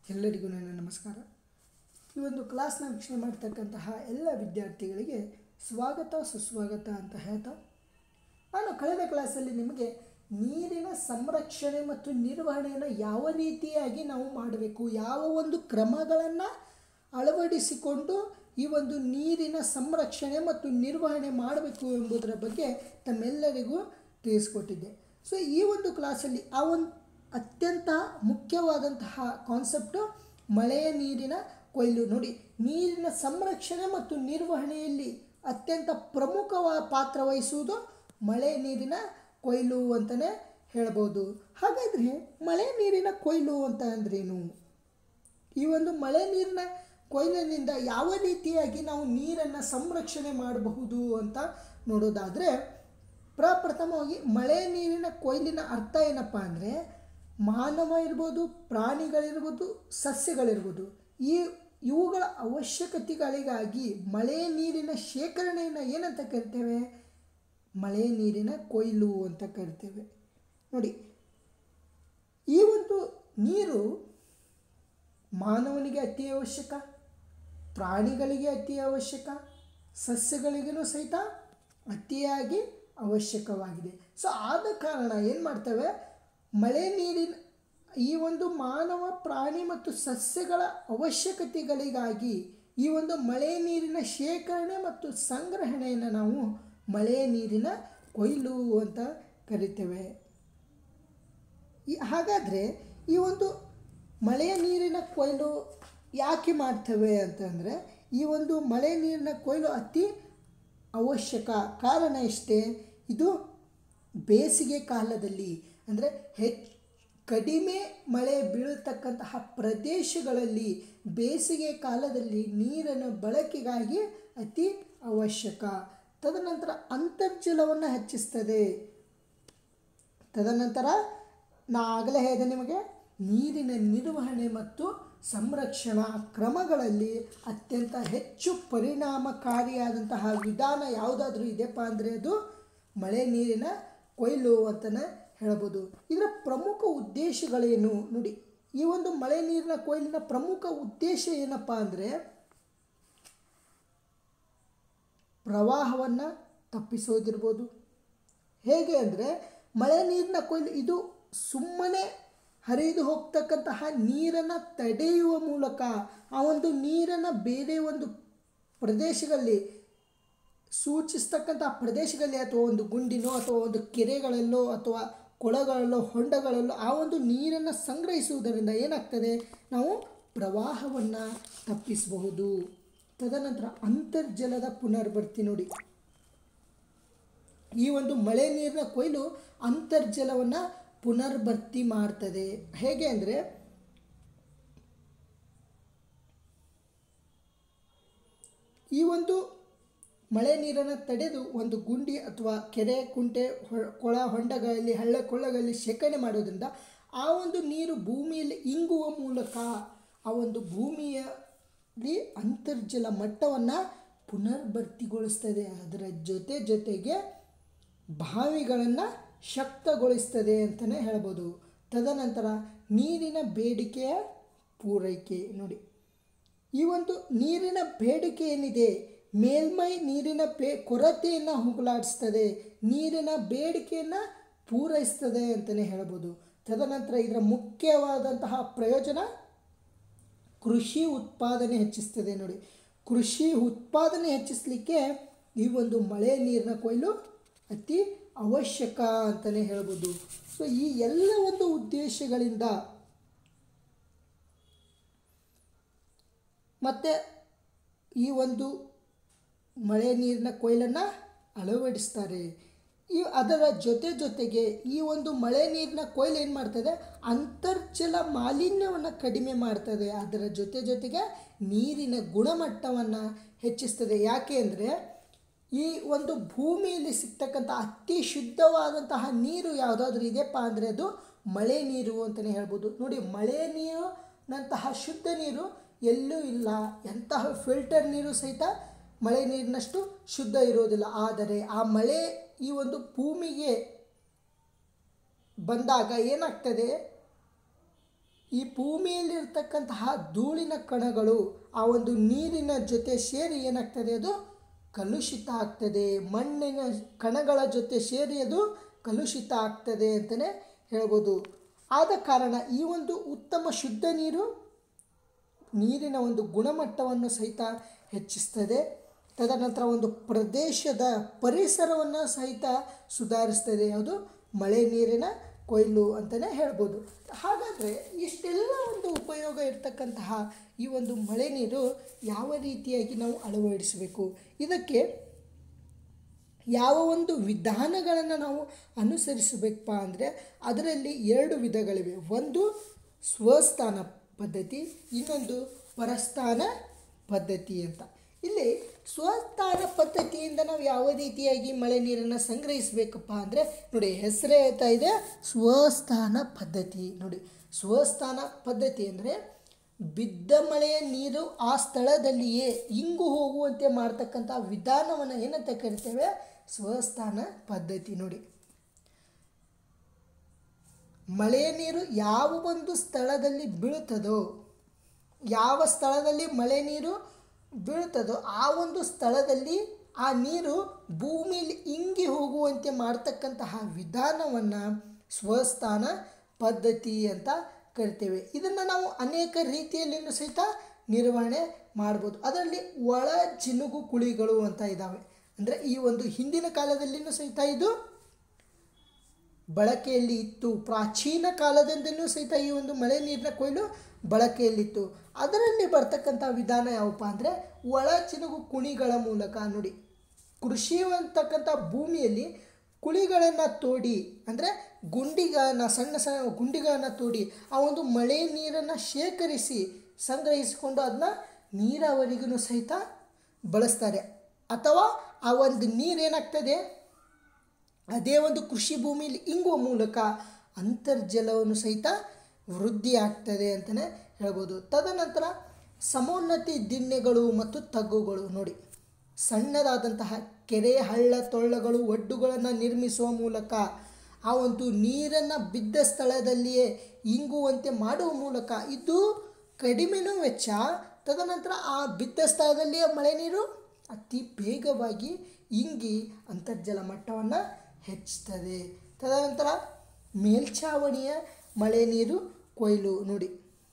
ಎಲ್ಲರಿಗೂ ನನ್ನ ನಮಸ್ಕಾರ ಈ ಒಂದು ಕ್ಲಾಸ್ನ ವೀಕ್ಷಣೆ ಮಾಡ್ತಕ್ಕಂತಹ ಎಲ್ಲ ವಿದ್ಯಾರ್ಥಿಗಳಿಗೆ ಸ್ವಾಗತ ಸುಸ್ವಾಗತ ಅಂತ ಹೇಳ್ತಾ ನಾನು ಕಳೆದ ಕ್ಲಾಸಲ್ಲಿ ನಿಮಗೆ ನೀರಿನ ಸಂರಕ್ಷಣೆ ಮತ್ತು ನಿರ್ವಹಣೆಯನ್ನು ಯಾವ ರೀತಿಯಾಗಿ ನಾವು ಮಾಡಬೇಕು ಯಾವ ಒಂದು ಕ್ರಮಗಳನ್ನು ಅಳವಡಿಸಿಕೊಂಡು ಈ ಒಂದು ನೀರಿನ ಸಂರಕ್ಷಣೆ ಮತ್ತು ನಿರ್ವಹಣೆ ಮಾಡಬೇಕು ಎಂಬುದರ ಬಗ್ಗೆ ತಮ್ಮೆಲ್ಲರಿಗೂ ತಿಳಿಸ್ಕೊಟ್ಟಿದ್ದೆ ಸೊ ಈ ಒಂದು ಕ್ಲಾಸಲ್ಲಿ ಆ ಒಂದು ಅತ್ಯಂತ ಮುಖ್ಯವಾದಂತಹ ಕಾನ್ಸೆಪ್ಟು ಮಳೆಯ ನೀರಿನ ಕೊಯ್ಲು ನೋಡಿ ನೀರಿನ ಸಂರಕ್ಷಣೆ ಮತ್ತು ನಿರ್ವಹಣೆಯಲ್ಲಿ ಅತ್ಯಂತ ಪ್ರಮುಖವಾದ ಪಾತ್ರ ವಹಿಸುವುದು ಮಳೆ ನೀರಿನ ಕೊಯ್ಲು ಅಂತಲೇ ಹೇಳ್ಬೋದು ಹಾಗಾದರೆ ಮಳೆ ನೀರಿನ ಕೊಯ್ಲು ಅಂತ ಅಂದ್ರೇನು ಈ ಒಂದು ಮಳೆ ನೀರಿನ ಕೊಯ್ಲಿನಿಂದ ಯಾವ ರೀತಿಯಾಗಿ ನಾವು ನೀರನ್ನು ಸಂರಕ್ಷಣೆ ಮಾಡಬಹುದು ಅಂತ ನೋಡೋದಾದರೆ ಪ್ರಪ್ರಥಮವಾಗಿ ಮಳೆ ನೀರಿನ ಕೊಯ್ಲಿನ ಅರ್ಥ ಏನಪ್ಪ ಅಂದರೆ ಮಾನವ ಇರ್ಬೋದು ಪ್ರಾಣಿಗಳಿರ್ಬೋದು ಸಸ್ಯಗಳಿರ್ಬೋದು ಈ ಇವುಗಳ ಅವಶ್ಯಕತೆಗಳಿಗಾಗಿ ಮಳೆ ನೀರಿನ ಶೇಖರಣೆಯನ್ನು ಏನಂತ ಕರಿತೇವೆ ಮಳೆ ನೀರಿನ ಕೊಯ್ಲು ಅಂತ ಕರಿತೇವೆ ನೋಡಿ ಈ ಒಂದು ನೀರು ಮಾನವನಿಗೆ ಅತಿ ಅವಶ್ಯಕ ಪ್ರಾಣಿಗಳಿಗೆ ಅತಿ ಅವಶ್ಯಕ ಸಸ್ಯಗಳಿಗೂ ಸಹಿತ ಅತಿಯಾಗಿ ಅವಶ್ಯಕವಾಗಿದೆ ಸೊ ಆದ ಕಾರಣ ಏನು ಮಾಡ್ತೇವೆ ಮಳೆ ನೀರಿನ ಈ ಒಂದು ಮಾನವ ಪ್ರಾಣಿ ಮತ್ತು ಸಸ್ಯಗಳ ಅವಶ್ಯಕತೆಗಳಿಗಾಗಿ ಈ ಒಂದು ಮಳೆ ನೀರಿನ ಶೇಖರಣೆ ಮತ್ತು ಸಂಗ್ರಹಣೆಯನ್ನು ನಾವು ಮಳೆ ನೀರಿನ ಕೊಯ್ಲು ಅಂತ ಕರಿತೇವೆ ಈ ಹಾಗಾದರೆ ಈ ಒಂದು ಮಳೆಯ ನೀರಿನ ಕೊಯ್ಲು ಯಾಕೆ ಮಾಡ್ತೇವೆ ಅಂತಂದರೆ ಈ ಒಂದು ಮಳೆ ನೀರಿನ ಕೊಯ್ಲು ಅತಿ ಅವಶ್ಯಕ ಕಾರಣ ಇಷ್ಟೇ ಇದು ಬೇಸಿಗೆ ಕಾಲದಲ್ಲಿ ಅಂದರೆ ಹೆಚ್ಚು ಕಡಿಮೆ ಮಳೆ ಬೀಳತಕ್ಕಂತಹ ಪ್ರದೇಶಗಳಲ್ಲಿ ಬೇಸಿಗೆ ಕಾಲದಲ್ಲಿ ನೀರನ್ನು ಬಳಕೆಗಾಗಿ ಅತಿ ಅವಶ್ಯಕ ತದನಂತರ ಅಂತರ್ಜಲವನ್ನು ಹೆಚ್ಚಿಸ್ತದೆ ತದನಂತರ ನಾ ಆಗಲೇ ಹೇಳಿದೆ ನಿಮಗೆ ನೀರಿನ ನಿರ್ವಹಣೆ ಮತ್ತು ಸಂರಕ್ಷಣಾ ಕ್ರಮಗಳಲ್ಲಿ ಅತ್ಯಂತ ಹೆಚ್ಚು ಪರಿಣಾಮಕಾರಿಯಾದಂತಹ ವಿಧಾನ ಯಾವುದಾದ್ರೂ ಇದೆಯಪ್ಪ ಅಂದರೆ ಅದು ಮಳೆ ನೀರಿನ ಕೊಯ್ಲು ಅಂತಲೇ ಹೇಳ್ಬೋದು ಇದರ ಪ್ರಮುಖ ಉದ್ದೇಶಗಳೇನು ನೋಡಿ ಈ ಒಂದು ಮಳೆ ನೀರಿನ ಕೊಯ್ಲಿನ ಪ್ರಮುಖ ಉದ್ದೇಶ ಏನಪ್ಪ ಅಂದರೆ ಪ್ರವಾಹವನ್ನು ತಪ್ಪಿಸೋದಿರ್ಬೋದು ಹೇಗೆ ಅಂದರೆ ಮಳೆ ನೀರಿನ ಕೊಯ್ಲು ಇದು ಸುಮ್ಮನೆ ಹರಿದು ಹೋಗ್ತಕ್ಕಂತಹ ನೀರನ್ನು ತಡೆಯುವ ಮೂಲಕ ಆ ಒಂದು ನೀರನ್ನು ಬೇರೆ ಒಂದು ಪ್ರದೇಶಗಳಲ್ಲಿ ಸೂಚಿಸ್ತಕ್ಕಂಥ ಪ್ರದೇಶಗಳಲ್ಲಿ ಅಥವಾ ಒಂದು ಗುಂಡಿನೋ ಅಥವಾ ಒಂದು ಕೆರೆಗಳಲ್ಲೋ ಅಥವಾ ಕೊಳಗಳಲ್ಲೋ ಹೊಂಡಗಳಲ್ಲೋ ಆ ಒಂದು ನೀರನ್ನು ಸಂಗ್ರಹಿಸುವುದರಿಂದ ಏನಾಗ್ತದೆ ನಾವು ಪ್ರವಾಹವನ್ನು ತಪ್ಪಿಸಬಹುದು ತದನಂತರ ಅಂತರ್ಜಲದ ಪುನರ್ಭರ್ತಿ ನೋಡಿ ಈ ಒಂದು ಮಳೆ ನೀರಿನ ಕೊಯ್ಲು ಅಂತರ್ಜಲವನ್ನು ಪುನರ್ಭರ್ತಿ ಮಾಡ್ತದೆ ಹೇಗೆ ಅಂದರೆ ಈ ಒಂದು ಮಳೆ ನೀರನ್ನು ತಡೆದು ಒಂದು ಗುಂಡಿ ಅಥವಾ ಕೆರೆ ಕುಂಟೆ ಕೊಳ ಹೊಂಡಗಳಲ್ಲಿ ಹಳ್ಳ ಕೊಳ್ಳಗಳಲ್ಲಿ ಶೇಖರಣೆ ಮಾಡೋದ್ರಿಂದ ಆ ಒಂದು ನೀರು ಭೂಮಿಯಲ್ಲಿ ಇಂಗುವ ಮೂಲಕ ಆ ಒಂದು ಭೂಮಿಯಲ್ಲಿ ಅಂತರ್ಜಲ ಮಟ್ಟವನ್ನು ಪುನರ್ಭರ್ತಿಗೊಳಿಸ್ತದೆ ಅದರ ಜೊತೆ ಜೊತೆಗೆ ಬಾವಿಗಳನ್ನು ಶಕ್ತಗೊಳಿಸ್ತದೆ ಅಂತಲೇ ಹೇಳ್ಬೋದು ತದನಂತರ ನೀರಿನ ಬೇಡಿಕೆಯ ಪೂರೈಕೆ ನೋಡಿ ಈ ಒಂದು ನೀರಿನ ಬೇಡಿಕೆ ಏನಿದೆ ಮೇಲ್ಮೈ ನೀರಿನ ಬೇ ಕೊರತೆಯನ್ನು ಹೋಗಲಾಡಿಸ್ತದೆ ನೀರಿನ ಬೇಡಿಕೆಯನ್ನು ಪೂರೈಸ್ತದೆ ಅಂತಲೇ ಹೇಳ್ಬೋದು ತದನಂತರ ಇದರ ಮುಖ್ಯವಾದಂತಹ ಪ್ರಯೋಜನ ಕೃಷಿ ಉತ್ಪಾದನೆ ಹೆಚ್ಚಿಸ್ತದೆ ನೋಡಿ ಕೃಷಿ ಉತ್ಪಾದನೆ ಹೆಚ್ಚಿಸಲಿಕ್ಕೆ ಈ ಒಂದು ಮಳೆ ನೀರಿನ ಕೊಯ್ಲು ಅತಿ ಅವಶ್ಯಕ ಅಂತಲೇ ಹೇಳ್ಬೋದು ಸೊ ಈ ಎಲ್ಲ ಒಂದು ಉದ್ದೇಶಗಳಿಂದ ಮತ್ತು ಈ ಒಂದು ಮಳೆ ನೀರಿನ ಕೊಯ್ಲನ್ನು ಅಳವಡಿಸ್ತಾರೆ ಈ ಅದರ ಜೊತೆ ಜೊತೆಗೆ ಈ ಒಂದು ಮಳೆ ನೀರಿನ ಕೊಯ್ಲು ಏನು ಮಾಡ್ತದೆ ಅಂತರ್ಜಲ ಮಾಲಿನ್ಯವನ್ನು ಕಡಿಮೆ ಮಾಡ್ತದೆ ಅದರ ಜೊತೆ ಜೊತೆಗೆ ನೀರಿನ ಗುಣಮಟ್ಟವನ್ನು ಹೆಚ್ಚಿಸ್ತದೆ ಯಾಕೆ ಅಂದರೆ ಈ ಒಂದು ಭೂಮಿಯಲ್ಲಿ ಸಿಗ್ತಕ್ಕಂಥ ಅತಿ ಶುದ್ಧವಾದಂತಹ ನೀರು ಯಾವುದಾದ್ರೂ ಇದೆಯಪ್ಪ ಅಂದರೆ ಅದು ಮಳೆ ನೀರು ಅಂತಲೇ ಹೇಳ್ಬೋದು ನೋಡಿ ಮಳೆ ನೀರಿನಂತಹ ಶುದ್ಧ ನೀರು ಎಲ್ಲೂ ಇಲ್ಲ ಎಂತಹ ಫಿಲ್ಟರ್ ನೀರು ಸಹಿತ ಮಳೆ ನೀರಿನಷ್ಟು ಶುದ್ಧ ಇರೋದಿಲ್ಲ ಆದರೆ ಆ ಮಳೆ ಈ ಒಂದು ಭೂಮಿಗೆ ಬಂದಾಗ ಏನಾಗ್ತದೆ ಈ ಭೂಮಿಯಲ್ಲಿರ್ತಕ್ಕಂತಹ ಧೂಳಿನ ಕಣಗಳು ಆ ಒಂದು ನೀರಿನ ಜೊತೆ ಸೇರಿ ಏನಾಗ್ತದೆ ಅದು ಕಲುಷಿತ ಆಗ್ತದೆ ಮಣ್ಣಿನ ಕಣಗಳ ಜೊತೆ ಸೇರಿ ಅದು ಕಲುಷಿತ ಆಗ್ತದೆ ಅಂತಲೇ ಹೇಳ್ಬೋದು ಆದ ಕಾರಣ ಈ ಒಂದು ಉತ್ತಮ ಶುದ್ಧ ನೀರು ನೀರಿನ ಒಂದು ಗುಣಮಟ್ಟವನ್ನು ಸಹಿತ ಹೆಚ್ಚಿಸ್ತದೆ ತದನಂತರ ಒಂದು ಪ್ರದೇಶದ ಪರಿಸರವನ್ನು ಸಹಿತ ಸುಧಾರಿಸ್ತದೆ ಅದು ಮಳೆ ನೀರಿನ ಕೊಯ್ಲು ಅಂತಲೇ ಹೇಳ್ಬೋದು ಹಾಗಾದರೆ ಇಷ್ಟೆಲ್ಲ ಒಂದು ಉಪಯೋಗ ಇರತಕ್ಕಂತಹ ಈ ಒಂದು ಮಳೆ ನೀರು ಯಾವ ರೀತಿಯಾಗಿ ನಾವು ಅಳವಡಿಸಬೇಕು ಇದಕ್ಕೆ ಯಾವ ಒಂದು ವಿಧಾನಗಳನ್ನು ನಾವು ಅನುಸರಿಸಬೇಕಪ್ಪ ಅಂದರೆ ಅದರಲ್ಲಿ ಎರಡು ವಿಧಗಳಿವೆ ಒಂದು ಸ್ವಸ್ಥಾನ ಪದ್ಧತಿ ಇನ್ನೊಂದು ಪರಸ್ಥಾನ ಪದ್ಧತಿ ಅಂತ ಇಲ್ಲಿ ಸ್ವಸ್ಥಾನ ಪದ್ಧತಿಯಿಂದ ನಾವು ಯಾವ ರೀತಿಯಾಗಿ ಮಳೆ ನೀರನ್ನು ಸಂಗ್ರಹಿಸಬೇಕಪ್ಪ ಅಂದರೆ ನೋಡಿ ಹೆಸರೇ ಹೇಳ್ತಾ ಇದೆ ಸ್ವಸ್ಥಾನ ಪದ್ಧತಿ ನೋಡಿ ಸ್ವಸ್ಥಾನ ಪದ್ಧತಿ ಅಂದರೆ ಬಿದ್ದ ಮಳೆಯ ನೀರು ಆ ಸ್ಥಳದಲ್ಲಿಯೇ ಇಂಗು ಹೋಗುವಂತೆ ಮಾಡ್ತಕ್ಕಂಥ ವಿಧಾನವನ್ನು ಏನಂತ ಕರಿತೇವೆ ಸ್ವಸ್ಥಾನ ಪದ್ಧತಿ ನೋಡಿ ಮಳೆಯ ನೀರು ಯಾವ ಒಂದು ಸ್ಥಳದಲ್ಲಿ ಬೀಳುತ್ತದೋ ಯಾವ ಸ್ಥಳದಲ್ಲಿ ಮಳೆ ನೀರು ಬೀಳುತ್ತದೋ ಆ ಒಂದು ಸ್ಥಳದಲ್ಲಿ ಆ ನೀರು ಭೂಮಿಯಲ್ಲಿ ಇಂಗಿ ಹೋಗುವಂತೆ ಮಾಡ್ತಕ್ಕಂತಹ ವಿಧಾನವನ್ನು ಸ್ವಸ್ಥಾನ ಪದ್ಧತಿ ಅಂತ ಕರಿತೇವೆ ಇದನ್ನು ನಾವು ಅನೇಕ ರೀತಿಯಲ್ಲಿಯೂ ಸಹಿತ ನಿರ್ವಹಣೆ ಮಾಡ್ಬೋದು ಅದರಲ್ಲಿ ಒಳ ಜಿನುಗು ಕುಳಿಗಳು ಅಂತ ಇದ್ದಾವೆ ಅಂದರೆ ಈ ಒಂದು ಹಿಂದಿನ ಕಾಲದಲ್ಲಿಯೂ ಸಹಿತ ಇದು ಬಳಕೆಯಲ್ಲಿ ಇತ್ತು ಪ್ರಾಚೀನ ಕಾಲದಿಂದಲೂ ಸಹಿತ ಈ ಒಂದು ಮಳೆ ನೀರಿನ ಕೊಯ್ಲು ಬಳಕೆಯಲ್ಲಿತ್ತು ಅದರಲ್ಲಿ ಬರ್ತಕ್ಕಂಥ ವಿಧಾನ ಯಾವಪ್ಪ ಅಂದರೆ ಒಳ ಚಿನುಗು ಕುಣಿಗಳ ಮೂಲಕ ನೋಡಿ ಕೃಷಿ ಅಂತಕ್ಕಂಥ ಭೂಮಿಯಲ್ಲಿ ಕುಳಿಗಳನ್ನು ತೋಡಿ ಅಂದರೆ ಗುಂಡಿಗಳನ್ನು ಸಣ್ಣ ಸಣ್ಣ ಗುಂಡಿಗಳನ್ನು ತೋಡಿ ಆ ಒಂದು ಮಳೆ ನೀರನ್ನು ಶೇಖರಿಸಿ ಸಂಗ್ರಹಿಸಿಕೊಂಡು ಅದನ್ನ ನೀರಾವರಿಗೂ ಸಹಿತ ಬಳಸ್ತಾರೆ ಅಥವಾ ಆ ಒಂದು ನೀರೇನಾಗ್ತದೆ ಅದೇ ಒಂದು ಕೃಷಿ ಭೂಮಿಯಲ್ಲಿ ಇಂಗುವ ಮೂಲಕ ಅಂತರ್ಜಲವನ್ನು ಸಹಿತ ವೃದ್ಧಿ ಆಗ್ತದೆ ಅಂತಲೇ ಹೇಳ್ಬೋದು ತದನಂತರ ಸಮೋನ್ನತಿ ದಿಣ್ಣೆಗಳು ಮತ್ತು ತಗ್ಗುಗಳು ನೋಡಿ ಸಣ್ಣದಾದಂತಹ ಕೆರೆ ಹಳ್ಳ ತೊಳ್ಳಗಳು ಒಡ್ಡುಗಳನ್ನು ನಿರ್ಮಿಸುವ ಮೂಲಕ ಆ ಒಂದು ನೀರನ್ನು ಬಿದ್ದ ಸ್ಥಳದಲ್ಲಿಯೇ ಇಂಗುವಂತೆ ಮಾಡುವ ಮೂಲಕ ಇದು ಕಡಿಮೆನೂ ವೆಚ್ಚ ತದನಂತರ ಆ ಬಿದ್ದ ಸ್ಥಳದಲ್ಲಿಯೇ ಮಳೆ ನೀರು ಅತಿ ಬೇಗವಾಗಿ ಇಂಗಿ ಅಂತರ್ಜಲ ಮಟ್ಟವನ್ನು ಹೆಚ್ಚುತ್ತದೆ ತದನಂತರ ಮೇಲ್ಛಾವಣಿಯ ಮಳೆ ನೀರು ಕೊಯ್ಲು ನೋಡಿ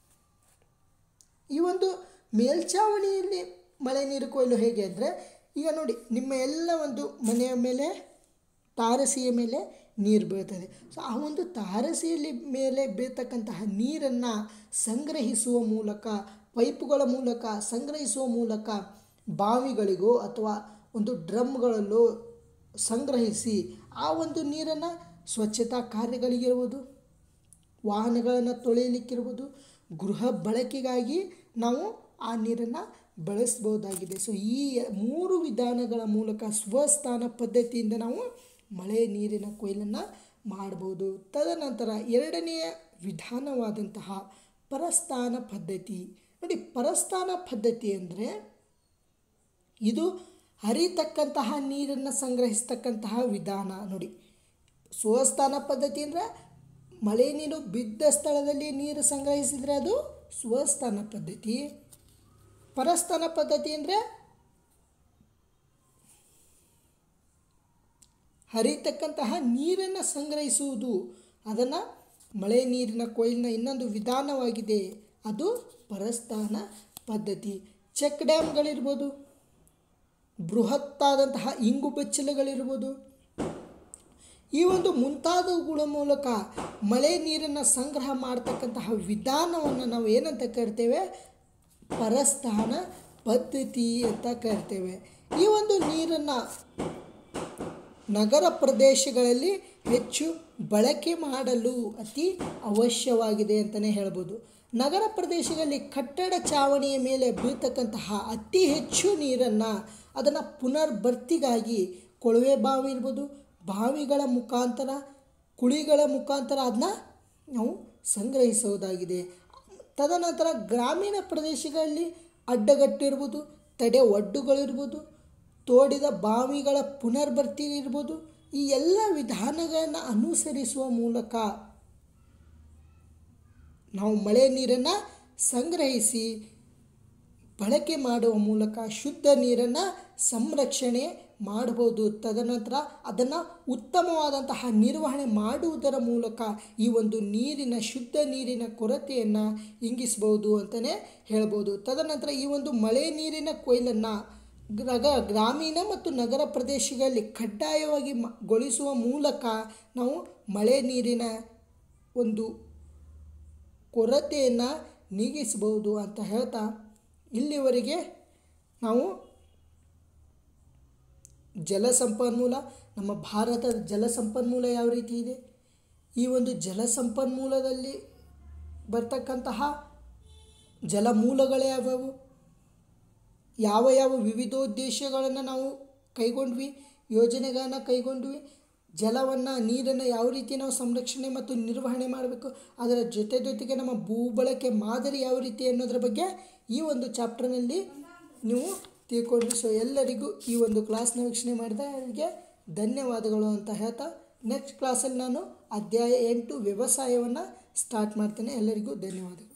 ಈ ಒಂದು ಮೇಲ್ಛಾವಣಿಯಲ್ಲಿ ಮಳೆ ನೀರು ಕೊಯ್ಲು ಹೇಗೆ ಅಂದರೆ ಈಗ ನೋಡಿ ನಿಮ್ಮ ಎಲ್ಲ ಒಂದು ಮನೆಯ ಮೇಲೆ ತಾರಸಿಯ ಮೇಲೆ ನೀರು ಬೀಳ್ತದೆ ಸೊ ಆ ಒಂದು ತಾರಸಿಯಲ್ಲಿ ಮೇಲೆ ಬೀಳ್ತಕ್ಕಂತಹ ನೀರನ್ನು ಸಂಗ್ರಹಿಸುವ ಮೂಲಕ ಪೈಪುಗಳ ಮೂಲಕ ಸಂಗ್ರಹಿಸುವ ಮೂಲಕ ಬಾವಿಗಳಿಗೋ ಅಥವಾ ಒಂದು ಡ್ರಮ್ಗಳಲ್ಲೋ ಸಂಗ್ರಹಿಸಿ ಆ ಒಂದು ನೀರನ್ನು ಸ್ವಚ್ಛತಾ ಕಾರ್ಯಗಳಿಗಿರ್ಬೋದು ವಾಹನಗಳನ್ನು ತೊಳೆಯಲಿಕ್ಕಿರ್ಬೋದು ಗೃಹ ಬಳಕೆಗಾಗಿ ನಾವು ಆ ನೀರನ್ನು ಬಳಸ್ಬೋದಾಗಿದೆ ಸೊ ಈ ಮೂರು ವಿಧಾನಗಳ ಮೂಲಕ ಸ್ವಸ್ಥಾನ ಪದ್ಧತಿಯಿಂದ ನಾವು ಮಳೆ ನೀರಿನ ಕೊಯ್ಲನ್ನು ಮಾಡ್ಬೋದು ತದನಂತರ ಎರಡನೆಯ ವಿಧಾನವಾದಂತಹ ಪರಸ್ಥಾನ ಪದ್ಧತಿ ನೋಡಿ ಪರಸ್ಥಾನ ಪದ್ಧತಿ ಅಂದರೆ ಇದು ಹರಿತಕ್ಕಂತಹ ನೀರನ್ನು ಸಂಗ್ರಹಿಸ್ತಕ್ಕಂತಹ ವಿಧಾನ ನೋಡಿ ಸ್ವಸ್ಥಾನ ಪದ್ಧತಿ ಅಂದರೆ ಮಳೆ ನೀರು ಬಿದ್ದ ಸ್ಥಳದಲ್ಲಿ ನೀರು ಸಂಗ್ರಹಿಸಿದರೆ ಅದು ಸ್ವಸ್ಥಾನ ಪದ್ಧತಿ ಪರಸ್ಥಾನ ಪದ್ಧತಿ ಅಂದರೆ ಹರಿತಕ್ಕಂತಹ ನೀರನ್ನು ಸಂಗ್ರಹಿಸುವುದು ಅದನ್ನು ಮಳೆ ನೀರಿನ ಕೊಯ್ಲಿನ ಇನ್ನೊಂದು ವಿಧಾನವಾಗಿದೆ ಅದು ಪರಸ್ಥಾನ ಪದ್ಧತಿ ಚೆಕ್ ಡ್ಯಾಮ್ಗಳಿರ್ಬೋದು ಬೃಹತ್ತಾದಂತಹ ಇಂಗು ಬೆಚ್ಚಲುಗಳಿರ್ಬೋದು ಈ ಒಂದು ಮುಂತಾದವುಗಳ ಮೂಲಕ ಮಳೆ ನೀರನ್ನು ಸಂಗ್ರಹ ಮಾಡ್ತಕ್ಕಂತಹ ವಿಧಾನವನ್ನು ನಾವು ಏನಂತ ಕರಿತೇವೆ ಪರಸ್ಥಾನ ಪದ್ಧತಿ ಅಂತ ಕರಿತೇವೆ ಈ ಒಂದು ನೀರನ್ನು ನಗರ ಪ್ರದೇಶಗಳಲ್ಲಿ ಹೆಚ್ಚು ಬಳಕೆ ಮಾಡಲು ಅತಿ ಅವಶ್ಯವಾಗಿದೆ ಅಂತಲೇ ಹೇಳ್ಬೋದು ನಗರ ಪ್ರದೇಶಗಳಲ್ಲಿ ಕಟ್ಟಡ ಚಾವಣಿಯ ಮೇಲೆ ಬೀಳ್ತಕ್ಕಂತಹ ಅತಿ ಹೆಚ್ಚು ನೀರನ್ನು ಅದನ್ನು ಪುನರ್ಭರ್ತಿಗಾಗಿ ಕೊಳವೆ ಬಾವಿ ಇರ್ಬೋದು ಬಾವಿಗಳ ಮುಖಾಂತರ ಕುಳಿಗಳ ಮುಖಾಂತರ ಅದನ್ನ ನಾವು ಸಂಗ್ರಹಿಸೋದಾಗಿದೆ ತದನಂತರ ಗ್ರಾಮೀಣ ಪ್ರದೇಶಗಳಲ್ಲಿ ಅಡ್ಡಗಟ್ಟಿರ್ಬೋದು ತಡೆ ಒಡ್ಡುಗಳಿರ್ಬೋದು ತೋಡಿದ ಬಾವಿಗಳ ಪುನರ್ಭರ್ತಿ ಇರ್ಬೋದು ಈ ಎಲ್ಲ ವಿಧಾನಗಳನ್ನು ಅನುಸರಿಸುವ ಮೂಲಕ ನಾವು ಮಳೆ ನೀರನ್ನು ಸಂಗ್ರಹಿಸಿ ಬಳಕೆ ಮಾಡುವ ಮೂಲಕ ಶುದ್ಧ ನೀರನ್ನು ಸಂರಕ್ಷಣೆ ಮಾಡಬಹುದು ತದನಂತರ ಅದನ್ನು ಉತ್ತಮವಾದಂತಹ ನಿರ್ವಹಣೆ ಮಾಡುವುದರ ಮೂಲಕ ಈ ಒಂದು ನೀರಿನ ಶುದ್ಧ ನೀರಿನ ಕೊರತೆಯನ್ನು ಇಂಗಿಸ್ಬೋದು ಅಂತಲೇ ಹೇಳ್ಬೋದು ತದನಂತರ ಈ ಒಂದು ಮಳೆ ನೀರಿನ ಕೊಯ್ಲನ್ನು ನಗ ಗ್ರಾಮೀಣ ಮತ್ತು ನಗರ ಪ್ರದೇಶಗಳಲ್ಲಿ ಕಡ್ಡಾಯವಾಗಿ ಮ ಗೊಳಿಸುವ ಮೂಲಕ ನಾವು ಮಳೆ ನೀರಿನ ಒಂದು ಕೊರತೆಯನ್ನು ನೀಗಿಸಬಹುದು ಅಂತ ಹೇಳ್ತಾ ಇಲ್ಲಿವರೆಗೆ ನಾವು ಜಲ ಸಂಪನ್ಮೂಲ ನಮ್ಮ ಭಾರತದ ಜಲ ಸಂಪನ್ಮೂಲ ಯಾವ ರೀತಿ ಇದೆ ಈ ಒಂದು ಜಲ ಸಂಪನ್ಮೂಲದಲ್ಲಿ ಬರ್ತಕ್ಕಂತಹ ಜಲಮೂಲಗಳು ಯಾವ್ಯಾವು ಯಾವ ಯಾವ ವಿವಿಧೋದ್ದೇಶಗಳನ್ನು ನಾವು ಕೈಗೊಂಡ್ವಿ ಯೋಜನೆಗಳನ್ನು ಕೈಗೊಂಡ್ವಿ ಜಲವನ್ನು ನೀರನ್ನು ಯಾವ ರೀತಿ ನಾವು ಸಂರಕ್ಷಣೆ ಮತ್ತು ನಿರ್ವಹಣೆ ಮಾಡಬೇಕು ಅದರ ಜೊತೆ ಜೊತೆಗೆ ನಮ್ಮ ಭೂ ಬಳಕೆ ಮಾದರಿ ಯಾವ ರೀತಿ ಅನ್ನೋದ್ರ ಬಗ್ಗೆ ಈ ಒಂದು ಚಾಪ್ಟರ್ನಲ್ಲಿ ನೀವು ತಿಳ್ಕೊಂಡ್ರಿ ಸೊ ಎಲ್ಲರಿಗೂ ಈ ಒಂದು ಕ್ಲಾಸ್ನ ವೀಕ್ಷಣೆ ಮಾಡಿದವರಿಗೆ ಧನ್ಯವಾದಗಳು ಅಂತ ಹೇಳ್ತಾ ನೆಕ್ಸ್ಟ್ ಕ್ಲಾಸಲ್ಲಿ ನಾನು ಅಧ್ಯಾಯ ಎಂಟು ವ್ಯವಸಾಯವನ್ನು ಸ್ಟಾರ್ಟ್ ಮಾಡ್ತೇನೆ ಎಲ್ಲರಿಗೂ ಧನ್ಯವಾದಗಳು